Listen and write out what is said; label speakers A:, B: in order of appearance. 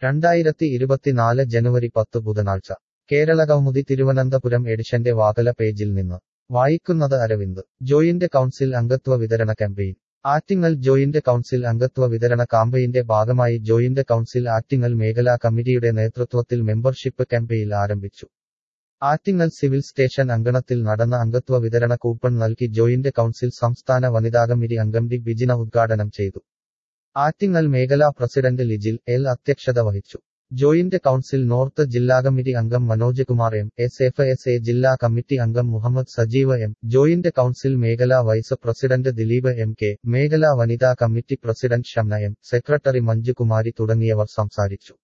A: രണ്ടായിരത്തി ഇരുപത്തിനാല് ജനുവരി പത്ത് ബുധനാഴ്ച കേരളകൗമുദി തിരുവനന്തപുരം എഡിഷന്റെ വാതല പേജിൽ നിന്ന് വായിക്കുന്നത് അരവിന്ദ് ജോയിന്റ് കൗൺസിൽ അംഗത്വ വിതരണ ക്യാമ്പയിൻ ആറ്റിങ്ങൽ ജോയിന്റ് കൗൺസിൽ അംഗത്വ വിതരണ കാമ്പയിന്റെ ഭാഗമായി ജോയിന്റ് കൗൺസിൽ ആറ്റിങ്ങൽ മേഖലാ കമ്മിറ്റിയുടെ നേതൃത്വത്തിൽ മെമ്പർഷിപ്പ് ക്യാമ്പയിൻ ആരംഭിച്ചു ആറ്റിങ്ങൽ സിവിൽ സ്റ്റേഷൻ അങ്കണത്തിൽ നടന്ന അംഗത്വ വിതരണ കൂപ്പൺ നൽകി ജോയിന്റ് കൗൺസിൽ സംസ്ഥാന വനിതാ കമ്മിറ്റി അംഗം ഡി ബിജിന ഉദ്ഘാടനം ചെയ്തു ആറ്റിങ്ങൽ മേഖലാ പ്രസിഡന്റ് ലിജിൽ എൽ അധ്യക്ഷത വഹിച്ചു ജോയിന്റ് കൗൺസിൽ നോർത്ത് ജില്ലാ കമ്മിറ്റി അംഗം Manoj Kumar M S F S A ജില്ലാ കമ്മിറ്റി അംഗം Muhammad Sajeeva M joint council മേഖലാ vice president Dileep M K മേഖലാ വനിതാ committee president Shamna M secretary Manjukumari തുടങ്ങിയവർ സംസാരിച്ചു